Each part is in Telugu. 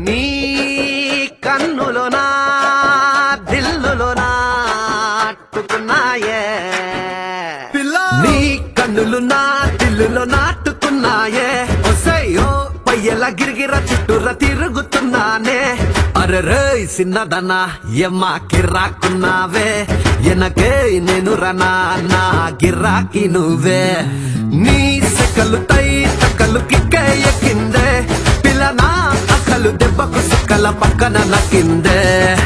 నీ కన్నులోనా దిల్లులోనా అట్టుకున్నాయే నీ కన్నులు నా దిల్లులో నాటుకున్నాయే ఒసయ్యో పయ్యల గిరిగిర చుట్టూర తిరుగుతున్నానే అరే రేయ్ సిన్నదనా ఎమ్మ కిర్రాకున్నావే ఎనకే నేను రనా నా గిరాకి నువ్వే నీ సెకలు తై తక్కలు కిక్కే ఎక్కిందే పిల్లనా అక్కలు దెబ్బకు సుక్కల పక్కన నక్కిందే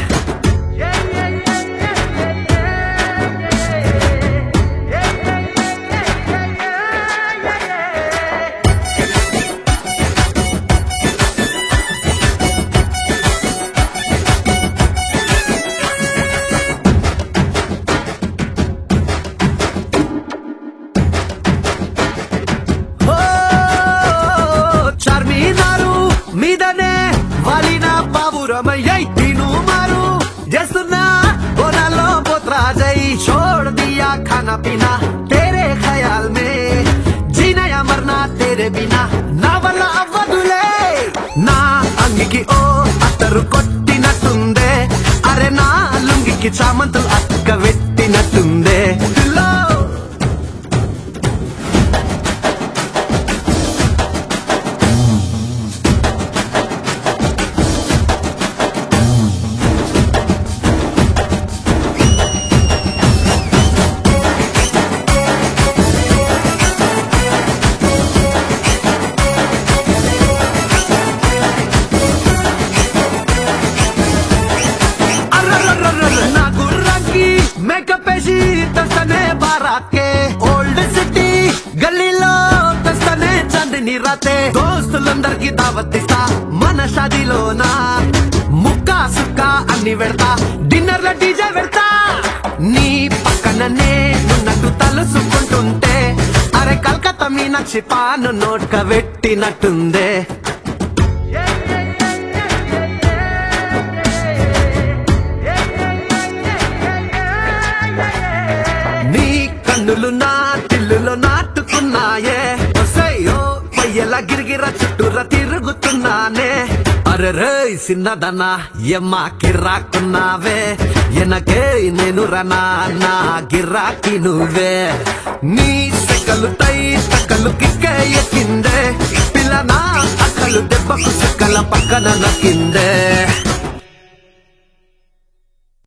ఓ చార్మినారు మీదనే వాలిన బాబురమయ్యై తిను మారు చేస్తున్నా బోనాలో పోత్రాజై छोड़ दिया खाना पीना तेरे ख्याल में जीना या मरना तेरे बिना నా వల్ల అవ్వదులే నా అంగికి ఓ అత్తరు కొట్టినట్టుందే అరే నా లుంగికి చామంతులు అక్క పెట్టినట్టుందే పిల్లో అర్రర్రర్రర్ర నా గుర్రాకి మేకప్ వేసి తెస్తానే బారాత్ కే ఓల్డ్ సిటీ గల్లీలో తెస్తానే చందిని రాతే దోస్తులందరికి దావత్తిస్తా మన షాదీలోనా ముక్కా సుక్క అన్ని పెడతా డిన్నర్ లో డీజే పెడతా నీ పక్కననే ఉన్నట్టు తలుసుకుంటుంటే అరే కల్కత్తా మీనాక్షి పాను నోట్క పెట్టినట్టుందే నీ కన్నులు నా తిల్లులో నాటుకున్నాయే ఒసయ్యో పయ్యల గిరిగిర చుట్టూర తిరుగుతున్నానే అరే రేయ్ సిన్నదనా ఎమ్మ కిర్రాకున్నావే ఎనకే నేను రనా నా గిరాకి నువ్వే నీ సెకలు తై తక్కలు కిక్కే ఎక్కిందే పిల్లనా అక్కలు దెబ్బకు సెక్కల పక్కన నక్కిందే